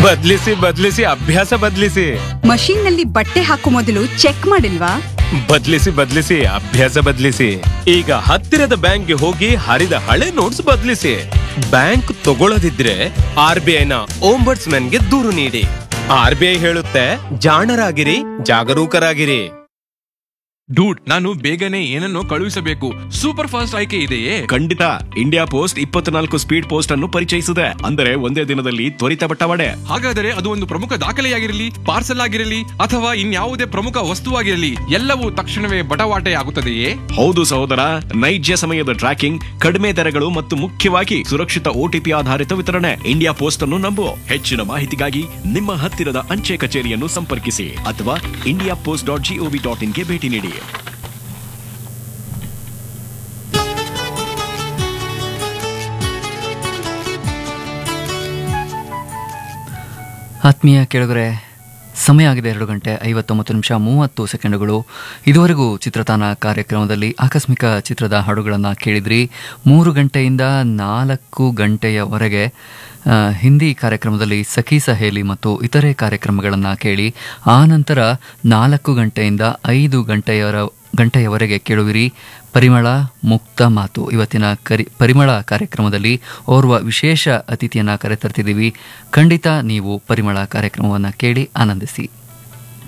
ಬದ್ಲಿಸಿ ಬದ್ಲಿಸಿ ಅಭ್ಯಾಸ ಬದ್ಲಿಸಿ ಮಷೀನ್ ನಲ್ಲಿ ಬಟ್ಟೆ ಹಾಕೋ ಮೊದಲು ಚೆಕ್ ಮಾಡಿಲ್ವಾ ಬದ್ಲಿಸಿ ಬದ್ಲಿಸಿ ಅಭ್ಯಾಸ ಬದ್ಲಿಸಿ ಈಗ ಹತ್ತಿರದ ಬ್ಯಾಂಕ್ಗೆ ಹೋಗಿ ಹರಿದ ಹಳೆ ನೋಟ್ಸ್ ಬದ್ಲಿಸಿ ಬ್ಯಾಂಕ್ ತಗೊಳ್ಳದಿದ್ರೆ ಆರ್ ಬಿ ಐನ ಗೆ ದೂರು ನೀಡಿ ಆರ್ ಬಿ ಐ ಹೇಳುತ್ತೆ ಜಾಣರಾಗಿರಿ ಜಾಗರೂಕರಾಗಿರಿ ಡೂಡ್ ನಾನು ಬೇಗನೆ ಏನನ್ನೋ ಕಳುಹಿಸಬೇಕು ಸೂಪರ್ ಫಾಸ್ಟ್ ಆಯ್ಕೆ ಇದೆಯೇ ಖಂಡಿತ ಇಂಡಿಯಾ ಪೋಸ್ಟ್ ಇಪ್ಪತ್ನಾಲ್ಕು ಸ್ಪೀಡ್ ಪೋಸ್ಟ್ ಅನ್ನು ಪರಿಚಯಿಸಿದೆ ಅಂದರೆ ಒಂದೇ ದಿನದಲ್ಲಿ ತ್ವರಿತ ಬಟ್ಟವಾಡೆ ಹಾಗಾದರೆ ಅದು ಒಂದು ಪ್ರಮುಖ ದಾಖಲೆಯಾಗಿರಲಿ ಪಾರ್ಸಲ್ ಆಗಿರಲಿ ಅಥವಾ ಇನ್ಯಾವುದೇ ಪ್ರಮುಖ ವಸ್ತುವಾಗಿರಲಿ ಎಲ್ಲವೂ ತಕ್ಷಣವೇ ಬಟವಾಟೆ ಆಗುತ್ತದೆಯೇ ಹೌದು ಸಹೋದರ ನೈಜ ಸಮಯದ ಟ್ರ್ಯಾಕಿಂಗ್ ಕಡಿಮೆ ದರಗಳು ಮತ್ತು ಮುಖ್ಯವಾಗಿ ಸುರಕ್ಷಿತ ಓಟಿಪಿ ಆಧಾರಿತ ವಿತರಣೆ ಇಂಡಿಯಾ ಪೋಸ್ಟ್ ಅನ್ನು ನಂಬು ಹೆಚ್ಚಿನ ಮಾಹಿತಿಗಾಗಿ ನಿಮ್ಮ ಹತ್ತಿರದ ಅಂಚೆ ಕಚೇರಿಯನ್ನು ಸಂಪರ್ಕಿಸಿ ಅಥವಾ India post dot G O V dot ಇನ್ಗೆ ಭೇಟಿ ನೀಡಿ ಆತ್ಮೀಯ ಕೇಳಿದರೆ ಸಮಯ ಆಗಿದೆ ಎರಡು ಗಂಟೆ ಐವತ್ತೊಂಬತ್ತು ನಿಮಿಷ ಮೂವತ್ತು ಸೆಕೆಂಡುಗಳು ಇದುವರೆಗೂ ಚಿತ್ರತಾನ ಕಾರ್ಯಕ್ರಮದಲ್ಲಿ ಆಕಸ್ಮಿಕ ಚಿತ್ರದ ಹಾಡುಗಳನ್ನು ಕೇಳಿದ್ರಿ ಮೂರು ಗಂಟೆಯಿಂದ ನಾಲ್ಕು ಗಂಟೆಯವರೆಗೆ ಆ, ಹಿಂದಿ ಕಾರ್ಯಕ್ರಮದಲ್ಲಿ ಸಖಿ ಸಹೇಲಿ ಮತ್ತು ಇತರೆ ಕಾರ್ಯಕ್ರಮಗಳನ್ನು ಕೇಳಿ ಆ ನಂತರ ನಾಲ್ಕು ಗಂಟೆಯಿಂದ ಐದು ಗಂಟೆಯವರ ಗಂಟೆಯವರೆಗೆ ಕೇಳುವಿರಿ ಪರಿಮಳ ಮುಕ್ತ ಮಾತು ಇವತ್ತಿನ ಕರಿ ಪರಿಮಳ ಕಾರ್ಯಕ್ರಮದಲ್ಲಿ ಓರ್ವ ವಿಶೇಷ ಅತಿಥಿಯನ್ನು ಕರೆತರ್ತಿದ್ದೀವಿ ಖಂಡಿತ ನೀವು ಪರಿಮಳ ಕಾರ್ಯಕ್ರಮವನ್ನು ಕೇಳಿ ಆನಂದಿಸಿ